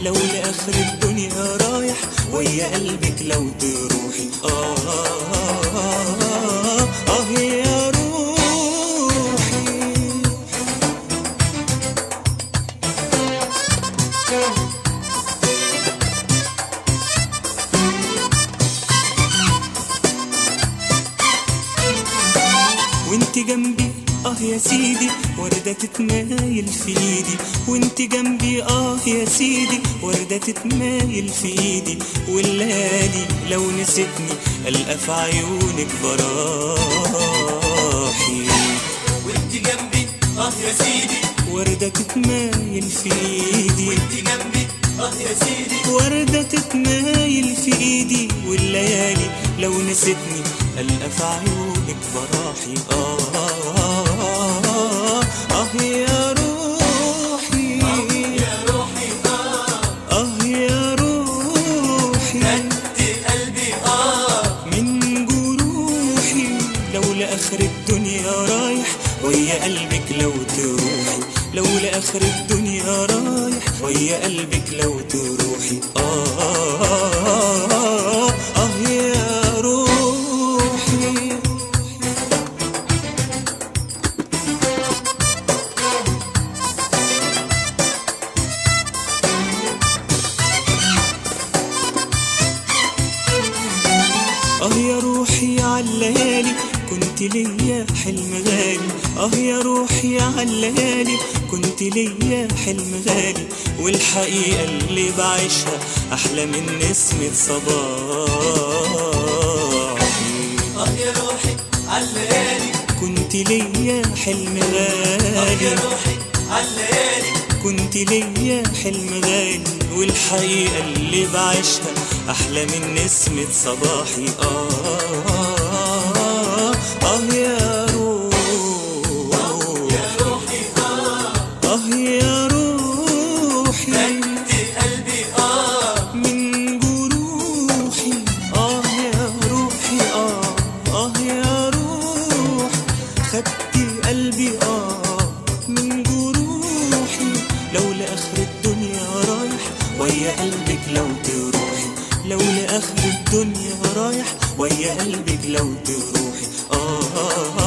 لو لآخر الدنيا رايح ويا قلبك لو تروحي آه آه, آه, آه يا روحي وانت جنبي اه يا سيدي وردة تتمايل في ايدي وانت جنبي اه يا سيدي وردة تتمايل في ايدي والليالي لو نسيتني القى في عيونك براحي وانت جنبي اه يا سيدي وردة تتمايل في ايدي وانت جنبي اه يا سيدي وردة تتمايل في ايدي والليالي لو نسيتني القى في عيونك براحي آه, آه, آه, آه, آه يا روحي يا روحي اه آه يا روحي انت قلبي اه من جروحي لو لآخر الدنيا رايح ويا قلبك لو تروحي لو لآخر الدنيا رايح ويا قلبك لو تروحي آه آه, آه, آه, آه يا روحي اه يا روحي عالليالي كنت ليا حلم غالي اه يا روحي عالليالي كنت ليا حلم غالي والحقيقة اللي بعيشها أحلى من نسمة صباحي اه يا روحي عالليالي كنت ليا حلم اه يا غالي روحي عالليالي كنت ليا حلم غالي والحقيقة اللي بعيشها أحلى من نسمة صباحي آه آه, آه, آه يا روح يا روحي اه آه يا روحي انت قلبي اه من جروحي آه يا روحي آه آه يا روح خدتي قلبي آه من جروحي لو لآخر الدنيا رايح ويا قلبك لو تروحي لو لآخر الدنيا رايح ويا قلبك لو تروحي آه, آه,